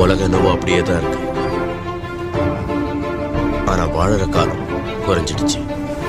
உலகம் என்னவோ அப்படியே தான் இருக்கு ஆனா வாழற காலம் குறைஞ்சிடுச்சு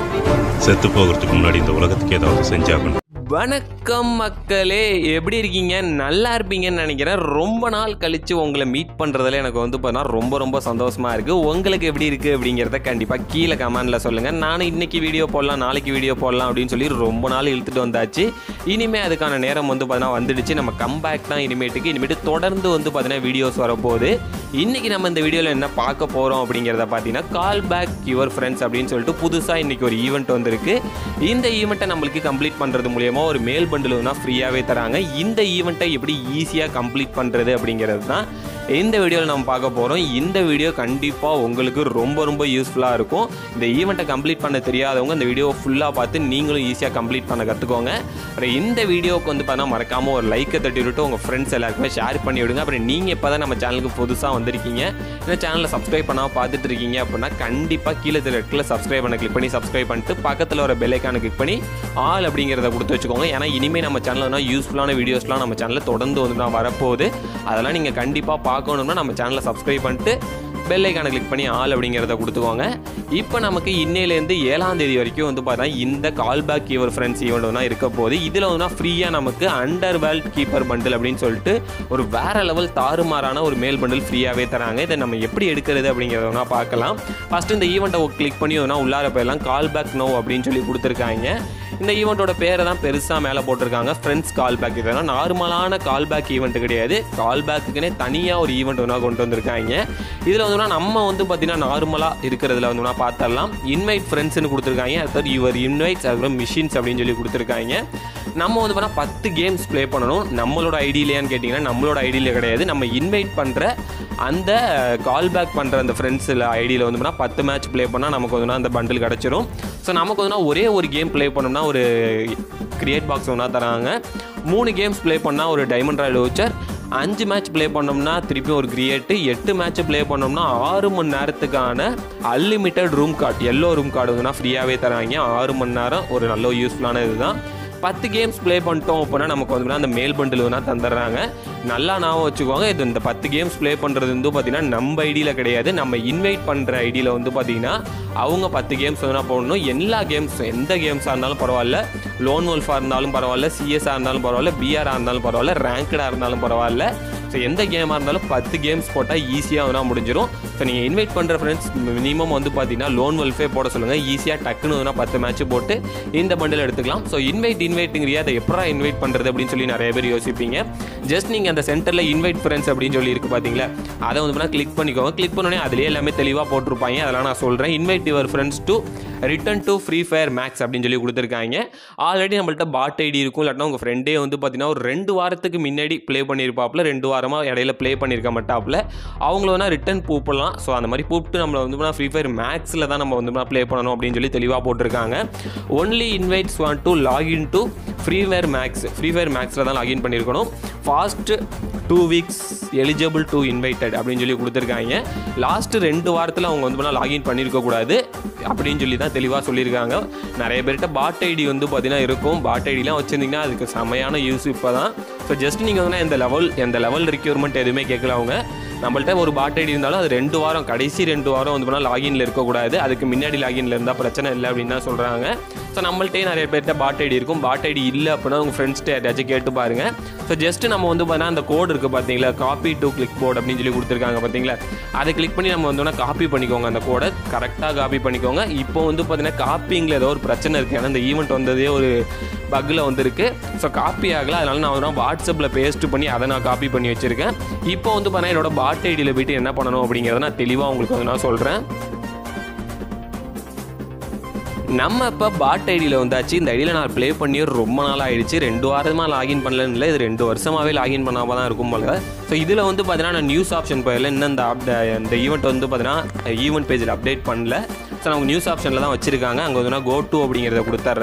செத்து போகிறதுக்கு முன்னாடி இந்த உலகத்துக்கு ஏதாவது செஞ்சாகணும் வணக்கம் மக்களே எப்படி இருக்கீங்க நல்லா இருப்பீங்கன்னு நினைக்கிறேன் ரொம்ப நாள் கழித்து உங்களை மீட் பண்ணுறதுல எனக்கு வந்து பார்த்தீங்கன்னா ரொம்ப ரொம்ப சந்தோஷமாக இருக்குது உங்களுக்கு எப்படி இருக்குது அப்படிங்கிறத கண்டிப்பாக கீழே கமெண்டில் சொல்லுங்கள் நானும் இன்றைக்கி வீடியோ போடலாம் நாளைக்கு வீடியோ போடலாம் அப்படின்னு சொல்லி ரொம்ப நாள் இழுத்துட்டு வந்தாச்சு இனிமேல் அதுக்கான நேரம் வந்து பார்த்தீங்கன்னா வந்துடுச்சு நம்ம கம்பேக் தான் இனிமேட்டுக்கு இனிமேட்டு தொடர்ந்து வந்து பார்த்தீங்கன்னா வீடியோஸ் வரப்போகுது இன்றைக்கி நம்ம இந்த வீடியோவில் என்ன பார்க்க போகிறோம் அப்படிங்கிறத பார்த்தீங்கன்னா கால் பேக் யுவர் ஃப்ரெண்ட்ஸ் அப்படின்னு சொல்லிட்டு புதுசாக இன்றைக்கி ஒரு ஈவெண்ட் வந்திருக்கு இந்த ஈவெண்ட்டை நம்மளுக்கு கம்ப்ளீட் பண்ணுறது மூலியமாக ஒரு மேல் பண்டில் வந்து ஃப்ரீயாகவே தராங்க இந்த ஈவெண்ட்டை எப்படி ஈஸியாக கம்ப்ளீட் பண்ணுறது அப்படிங்கிறது தான் இந்த வீடியோவில் நம்ம பார்க்க போகிறோம் இந்த வீடியோ கண்டிப்பாக உங்களுக்கு ரொம்ப ரொம்ப யூஸ்ஃபுல்லாக இருக்கும் இந்த ஈவெண்ட்டை கம்ப்ளீட் பண்ண தெரியாதவங்க இந்த வீடியோ ஃபுல்லாக பார்த்து நீங்களும் ஈஸியாக கம்ப்ளீட் பண்ண கற்றுக்கோங்க அப்புறம் இந்த வீடியோவுக்கு வந்து பார்த்தா மறக்காமல் ஒரு லைக்கை தட்டி விட்டு உங்கள் ஃப்ரெண்ட்ஸ் எல்லாருக்குமே ஷேர் பண்ணி விடுங்க அப்புறம் நீங்கள் இப்போ தான் நம்ம சேனலுக்கு புதுசாக வந்திருக்கீங்க இந்த சேனலை சப்ஸ்கிரைப் பண்ணாமல் பார்த்துட்டு இருக்கீங்க அப்படின்னா கண்டிப்பாக கீழே ரெட்டில் சப்ஸ்கிரைப் பண்ண கிளிக் பண்ணி சப்ஸ்கிரைப் பண்ணிட்டு பக்கத்தில் ஒரு பெல்லைக்கான கிளிக் பண்ணி ஆல் அப்படிங்கிறத கொடுத்து வச்சுக்கோங்க ஏன்னா இனிமேல் நம்ம சேனலில் யூஸ்ஃபுல்லான வீடியோஸ்லாம் நம்ம சேனலில் தொடர்ந்து வந்து நான் வரப்போகுது அதெல்லாம் நீங்கள் கண்டிப்பாக பார்க்கணும்னா நம்ம சேனலை சப்ஸ்கிரைப் பண்ணிட்டு பெல் ஐக்கானை கிளிக் பண்ணி ஆல் அப்படிங்கிறத கொடுத்துக்கோங்க இப்போ நமக்கு இன்னையிலேருந்து ஏழாம் தேதி வரைக்கும் வந்து பார்த்தா இந்த call back your friends event தான் இருக்க போகுது இதில் வந்து ஃப்ரீயாக நமக்கு அண்டர் வேல்ட் கீப்பர் பண்டில் அப்படின்னு சொல்லிட்டு ஒரு வேற லெவல் தாறுமாறான ஒரு மேல் பண்டில் ஃப்ரீயாகவே தராங்க இதை நம்ம எப்படி எடுக்கிறது அப்படிங்கிறத வேணா பார்க்கலாம் ஃபஸ்ட்டு இந்த ஈவெண்ட்டை கிளிக் பண்ணி வேணா உள்ளார போயிடலாம் கால் பேக் நோ அப்படின்னு சொல்லி கொடுத்துருக்காங்க இந்த ஈவெண்ட்டோட பேரை தான் பெருசாக மேலே போட்டிருக்காங்க ஃப்ரெண்ட்ஸ் கால் பேக் இதெல்லாம் நார்மலான கால் பேக் ஈவெண்ட் கிடையாது கால் பேக்குக்குனே தனியாக ஒரு ஈவெண்ட் ஒன்றா கொண்டு வந்திருக்காங்க இதில் வந்து நம்ம வந்து பார்த்தீங்கன்னா நார்மலாக இருக்கிறதுல வந்து பார்த்தரலாம் இன்வைட் ஃப்ரெண்ட்ஸ்னு கொடுத்துருக்காங்க அடுத்தது யுவர் இன்வைட்ஸ் அதுக்கப்புறம் மிஷின்ஸ் அப்படின்னு சொல்லி கொடுத்துருக்காங்க நம்ம வந்து பார்த்தா பத்து கேம்ஸ் ப்ளே பண்ணணும் நம்மளோட ஐடியிலையான்னு கேட்டிங்கன்னா நம்மளோட ஐடியில் கிடையாது நம்ம இன்வைட் பண்ணுற அந்த கால் பேக் பண்ணுற அந்த ஃப்ரெண்ட்ஸில் ஐடியில் வந்து பார்த்தா பத்து மேட்ச் ப்ளே பண்ணால் நமக்கு வந்து அந்த பண்டில் கிடச்சிரும் ஸோ நமக்கு வந்து ஒரே ஒரு கேம் ப்ளே பண்ணோம்னா ஒரு கிரியேட் பாக்ஸ் ஒன்றா தராங்க மூணு கேம்ஸ் ப்ளே பண்ணால் ஒரு டைமண்ட் ராயல் வவுச்சர் அஞ்சு மேட்ச் ப்ளே பண்ணோம்னா திருப்பி ஒரு கிரியேட்டு எட்டு மேட்ச் ப்ளே பண்ணோம்னா ஆறு மணி நேரத்துக்கான unlimited room card yellow room card வந்துன்னா ஃப்ரீயாகவே தராங்க ஆறு மணி நேரம் ஒரு நல்ல யூஸ்ஃபுல்லான இதுதான் பத்து கேம்ஸ் ப்ளே பண்ணிட்டோம் அப்படின்னா நமக்கு வந்து அந்த மேல் பண்டில் வேணால் தந்துடுறாங்க நல்லா ஞாபகம் வச்சுக்கோங்க இது இந்த பத்து கேம்ஸ் ப்ளே பண்ணுறது வந்து பார்த்தீங்கன்னா நம்ம ஐடியில் கிடையாது நம்ம இன்வைட் பண்ணுற ஐடியில் வந்து பார்த்தீங்கன்னா அவங்க பத்து கேம்ஸ் வேணால் போடணும் எல்லா கேம்ஸ் எந்த கேம்ஸாக இருந்தாலும் பரவாயில்ல லோன் wolf-ஆ இருந்தாலும் பரவாயில்ல சிஎஸ்ஆ இருந்தாலும் பரவாயில்ல பிஆராக இருந்தாலும் பரவாயில்ல ரேங்கடாக இருந்தாலும் பரவாயில்ல ஸோ எந்த கேமாக இருந்தாலும் பத்து கேம்ஸ் போட்டால் ஈஸியாக வேணால் முடிஞ்சிடும் ஸோ நீங்கள் இன்வைட் பண்ணுற ஃப்ரெண்ட்ஸ் மினிமம் வந்து பார்த்தீங்கன்னா லோன் வெல்ஃபே போட சொல்லுங்கள் ஈஸியாக டக்குன்னு வேணால் பத்து மேட்ச் போட்டு இந்த பண்டில் எடுத்துக்கலாம் ஸோ இன்வைட் இன்வைட்டுங்கிறியா அதை எப்படா இன்வைட் பண்ணுறது அப்படின்னு சொல்லி நிறைய பேர் யோசிப்பீங்க ஜஸ்ட் நீங்கள் அந்த சென்டரில் இன்வைட் ஃப்ரெண்ட்ஸ் அப்படின்னு சொல்லி இருக்கு பார்த்தீங்களா அதை வந்து கிளிக் பண்ணிக்கோங்க கிளிக் பண்ணோடனே அதிலே எல்லாமே தெளிவாக போட்டிருப்பாங்க அதெல்லாம் நான் சொல்கிறேன் invite your friends to return to free fire max அப்படின்னு சொல்லி கொடுத்துருக்காங்க ஆல்ரெடி நம்மள்ட்ட பாட் ஐடி இருக்கும் இல்லாட்டினா உங்கள் ஃப்ரெண்டே வந்து பார்த்தீங்கன்னா ஒரு ரெண்டு வாரத்துக்கு முன்னாடி ப்ளே பண்ணியிருப்பாப்புல ரெண்டு வாரமாக இடையில ப்ளே பண்ணியிருக்க மாட்டாப்புல அவங்கள வேணால் ரிட்டன் கூப்பிடலாம் ஸோ அந்த மாதிரி கூப்பிட்டு நம்மளை வந்து ஃப்ரீ ஃபயர் மேக்ஸில் தான் நம்ம வந்து ப்ளே பண்ணணும் அப்படின்னு சொல்லி தெளிவாக போட்டிருக்காங்க only invites want to login to free fire max free fire மேக்ஸில் தான் லாகின் பண்ணியிருக்கணும் past two weeks eligible to invited அப்படின்னு சொல்லி கொடுத்துருக்காங்க லாஸ்ட் ரெண்டு வாரத்தில் அவங்க வந்து பண்ணால் லாகின் பண்ணியிருக்க கூடாது அப்படின்னு சொல்லி தான் தெளிவாக சொல்லியிருக்காங்க நிறைய பேர்கிட்ட பாட் ஐடி வந்து பார்த்தீங்கன்னா இருக்கும் பாட் ஐடிலாம் வச்சுருந்தீங்கன்னா அதுக்கு செமையான யூஸ் இப்போ தான் ஸோ ஜஸ்ட் நீங்கள் வந்து எந்த லெவல் எந்த லெவல் ரெக்யூர்மெண்ட் எதுவுமே கேட்கல அவங்க நம்மள்ட்ட ஒரு பாட் ஐடி இருந்தாலும் அது ரெண்டு வாரம் கடைசி ரெண்டு வாரம் வந்து பண்ணால் லாகின்ல இருக்கக்கூடாது அதுக்கு முன்னாடி லாகின்ல இருந்தால் பிரச்சனை இல்லை அப்படின்னு தான் சொல்கிறாங்க ஸோ நம்மள்ட்டே நிறைய பேர்கிட்ட பாட் ஐடி இருக்கும் பாட் ஐடி இல்லை அப்படின்னா உங்கள் ஃப்ரெண்ட்ஸ்கிட்ட யாராச்சும் கேட்டு பாருங்க ஸோ ஜஸ்ட் நம்ம வந்து பார்த்தீங்கன்னா அந்த கோடு இருக்குது பார்த்தீங்களா காப்பி டு கிளிக் போர்டு அப்படின்னு சொல்லி கொடுத்துருக்காங்க பார்த்தீங்களா அதை கிளிக் பண்ணி நம்ம வந்தோம்னா காப்பி பண்ணிக்கோங்க அந்த கோடை கரெக்டாக காப்பி பண்ணிக்கோங்க இப்போ வந்து பார்த்தீங்கன்னா காப்பிங்கில் ஏதோ ஒரு பிரச்சனை இருக்குது ஏன்னா இந்த ஈவெண்ட் வந்ததே ஒரு பக்கில் வந்திருக்கு ஸோ காப்பி ஆகல அதனால நான் வந்து வாட்ஸ்அப்பில் பேஸ்ட் பண்ணி அதை நான் காப்பி பண்ணி வச்சுருக்கேன் இப்போ வந்து பார்த்தீங்கன்னா என்னோட பாட் ஐடியில் போயிட்டு என்ன பண்ணணும் அப்படிங்கிறத நான் தெளிவாக உங்களுக்கு வந்து நான் சொல்கிறேன் நம்ம இப்போ பாட் ஐடியில் வந்தாச்சு இந்த ஐடியில் நான் ப்ளே பண்ணி ரொம்ப நாள் ஆயிடுச்சு ரெண்டு வாரமாக லாகின் பண்ணலன்னு இல்லை இது ரெண்டு வருஷமாகவே லாகின் பண்ணாமல் தான் இருக்கும் போல ஸோ இதில் வந்து பார்த்தீங்கன்னா நான் நியூஸ் ஆப்ஷன் போயிடல இன்னும் இந்த அப் இந்த ஈவெண்ட் வந்து பார்த்தீங்கன்னா ஈவெண்ட் பேஜில் அப்டேட் பண்ணல ஸோ நமக்கு நியூஸ் ஆப்ஷனில் தான் வச்சிருக்காங்க அங்கே வந்து கோ டு அப்படிங்கிறத கொடுத்துட்றேன்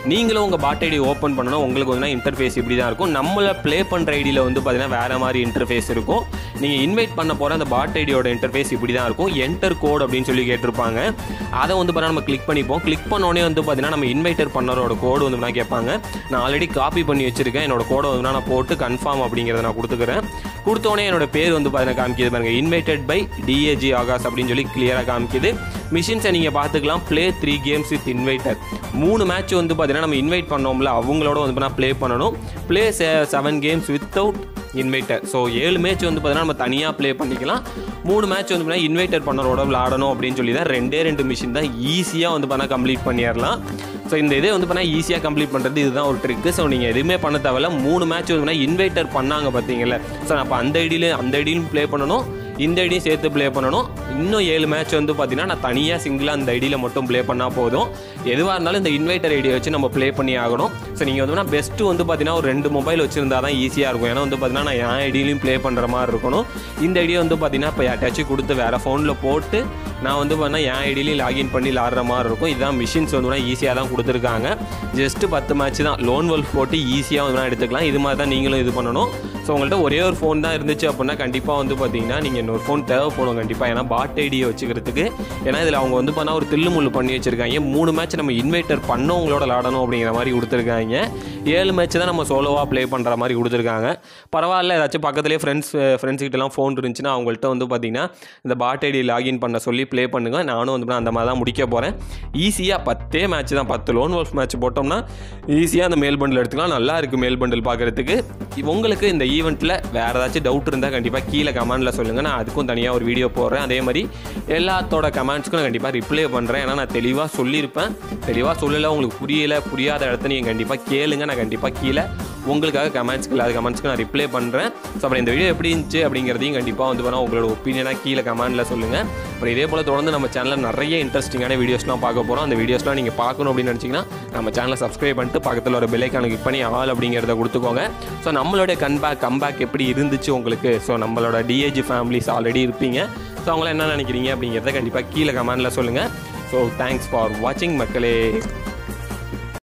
நீங்களும் உங்கள் பாட் ஐடி ஓப்பன் பண்ணணும் உங்களுக்கு வந்து இன்டர்ஃபேஸ் இப்படி தான் இருக்கும் நம்மளை ப்ளே பண்ணுற ஐடியில் வந்து பார்த்தீங்கன்னா வேறு மாதிரி இன்டர்ஃபேஸ் இருக்கும் நீங்கள் இன்வைட் பண்ண போகிற அந்த பாட் ஐடியோட இன்டர்ஃபேஸ் இப்படி தான் இருக்கும் என்டர் கோட் அப்படின்னு சொல்லி கேட்டிருப்பாங்க அதை வந்து பார்த்தா நம்ம கிளிக் பண்ணிப்போம் கிளிக் பண்ணோடனே வந்து பார்த்தீங்கன்னா நம்ம இன்வைட்டர் பண்ணரோட கோடு வந்து நான் கேட்பாங்க நான் ஆல்ரெடி காப்பி பண்ணி வச்சிருக்கேன் என்னோட கோடை வந்து நான் போட்டு கன்ஃபார்ம் அப்படிங்கிறத நான் கொடுத்துக்கிறேன் கொடுத்தோடனே என்னோட பேர் வந்து பார்த்தீங்கன்னா காமிக்குது பாருங்க இன்வைட்டட் பை டிஏஜி ஆகாஷ் அப்படின்னு சொல்லி கிளியராக காமிக்குது மிஷின்ஸை நீங்கள் பார்த்துக்கலாம் play three games with inviter மூணு மேட்ச் வந்து பார்த்தீங்கன்னா நம்ம இன்வைட் பண்ணோம்ல அவங்களோட வந்து நான் ப்ளே பண்ணணும் play seven games without inviter so ஏழு மேட்ச் வந்து பார்த்தீங்கன்னா நம்ம தனியாக ப்ளே பண்ணிக்கலாம் மூணு மேட்ச் வந்து பார்த்தீங்கன்னா இன்வைட்டர் பண்ணரோட விளாடணும் அப்படின்னு சொல்லி தான் ரெண்டே ரெண்டு மிஷின் தான் ஈஸியாக வந்து பண்ணால் கம்ப்ளீட் பண்ணிடலாம் ஸோ இந்த இதே வந்து பண்ணால் ஈஸியாக கம்ப்ளீட் பண்ணுறது இதுதான் ஒரு ட்ரிக்கு ஸோ நீங்கள் எதுவுமே பண்ண தேவையில்ல மூணு மேட்ச் வந்து இன்வைட்டர் பண்ணாங்க பார்த்தீங்களா ஸோ அப்போ அந்த ஐடியிலும் அந்த ஐடியிலும் ப்ளே பண்ணணும் இந்த ஐடியும் சேர்த்து ப்ளே பண்ணணும் இன்னும் ஏழு மேட்ச் வந்து பார்த்தீங்கன்னா நான் தனியாக சிங்கிளாக அந்த ஐடியில் மட்டும் ப்ளே பண்ணால் போதும் எதுவாக இருந்தாலும் இந்த இன்வைட்டர் ஐடியை வச்சு நம்ம ப்ளே பண்ணி ஆகணும் ஸோ நீங்கள் வந்து பெஸ்ட்டு வந்து பார்த்தீங்கன்னா ஒரு ரெண்டு மொபைல் வச்சிருந்தா தான் ஈஸியாக இருக்கும் ஏன்னா வந்து பார்த்தீங்கன்னா நான் என் ஐடியிலையும் ப்ளே பண்ணுற மாதிரி இருக்கணும் இந்த ஐடியை வந்து பார்த்தீங்கன்னா இப்போ யார்ட்டாச்சும் கொடுத்து வேறு ஃபோனில் போட்டு நான் வந்து பார்த்தீங்கன்னா என் ஐடியிலையும் லாகின் பண்ணி விளாடுற மாதிரி இருக்கும் இதான் மிஷின்ஸ் வந்து ஈஸியாக தான் கொடுத்துருக்காங்க ஜஸ்ட்டு பத்து மேட்ச் தான் லோன் வல்ஃப் போட்டு ஈஸியாக வந்து எடுத்துக்கலாம் இது மாதிரி தான் நீங்களும் இது பண்ணணும் ஸோ உங்கள்கிட்ட ஒரே ஒரு ஃபோன் தான் இருந்துச்சு அப்படின்னா கண்டிப்பாக வந்து பார்த்தீங்கன்னா நீங்கள் இன்னொரு ஃபோன் தேவைப்படும் கண்டிப்பாக ஏன்னா பாட் ஐடியை வச்சுக்கிறதுக்கு ஏன்னா இதில் அவங்க வந்து பண்ணால் ஒரு தில்லு முள்ளு பண்ணி வச்சிருக்காங்க மூணு மேட்ச் நம்ம இன்வைட்டர் பண்ணவங்களோட விளாடணும் அப்படிங்கிற மாதிரி கொடுத்துருக்காங்க ஏழு மேட்ச் தான் நம்ம சோலோவாக ப்ளே பண்ணுற மாதிரி கொடுத்துருக்காங்க பரவாயில்ல ஏதாச்சும் பக்கத்துலேயே ஃப்ரெண்ட்ஸ் ஃப்ரெண்ட்ஸ் கிட்டலாம் ஃபோன் இருந்துச்சுன்னா அவங்கள்ட்ட வந்து பார்த்தீங்கன்னா இந்த பாட் ஐடி லாகின் பண்ண சொல்லி ப்ளே பண்ணுங்க நானும் வந்து அந்த மாதிரி தான் முடிக்க போகிறேன் ஈஸியாக பத்தே மேட்ச் தான் பத்து லோன் வால்ஃப் மேட்ச் போட்டோம்னா ஈஸியாக அந்த மேல் பண்டில் எடுத்துக்கலாம் நல்லா இருக்குது மேல் பண்டில் பார்க்குறதுக்கு உங்களுக்கு இந்த ஈவெண்ட்டில் வேறு ஏதாச்சும் டவுட் இருந்தால் கண்டிப்பாக கீழே கமெண்ட்டில் சொல்லுங்கள் நான் அதுக்கும் தனியாக ஒரு வீடியோ போடுறேன் அதே மாதிரி எல்லாத்தோட கமெண்ட்ஸ்க்கும் நான் கண்டிப்பாக ரிப்ளை பண்ணுறேன் ஏன்னா நான் தெளிவாக சொல்லியிருப்பேன் தெளிவாக சொல்லலை உங்களுக்கு புரியலை புரியாத இடத்த நீங்கள் கண்டிப்பாக கேளுங்க நான் கண்டிப்பாக கீழே உங்களுக்காக கமெண்ட்ஸ்க்கு இல்லாத கமெண்ட்ஸ்க்கு நான் ரிப்ளை பண்ணுறேன் ஸோ அப்புறம் இந்த வீடியோ எப்படி இருந்துச்சு அப்படிங்கிறதையும் கண்டிப்பாக வந்து பண்ணால் உங்களோட ஒப்பீனியனாக கீழே கமெண்ட்டில் சொல்லுங்கள் அப்புறம் இதே போல் தொடர்ந்து நம்ம சேனலில் நிறைய இன்ட்ரெஸ்டிங்கான வீடியோஸ்லாம் பார்க்க போகிறோம் அந்த வீடியோஸ்லாம் நீங்கள் பார்க்கணும் அப்படின்னு நினச்சிங்கன்னா நம்ம சேனலை சப்ஸ்கிரைப் பண்ணிட்டு பக்கத்தில் ஒரு பெல்லைக்கான கிளிக் பண்ணி ஆல் அப்படிங்கிறத கொடுத்துக்கோங்க ஸோ நம்மளுடைய கன்பேக் கம்பேக் எப்படி இருந்துச்சு உங்களுக்கு ஸோ நம்மளோட டிஏஜி ஃபேமிலிஸ் ஆல்ரெடி இருப்பீங்க ஸோ அவங்களாம் என்ன நினைக்கிறீங்க அப்படிங்கிறத கண்டிப்பாக கீழே கமெண்ட்டில் சொல்லுங்கள் ஸோ தேங்க்ஸ் ஃபார் வாட்சிங் மக்களே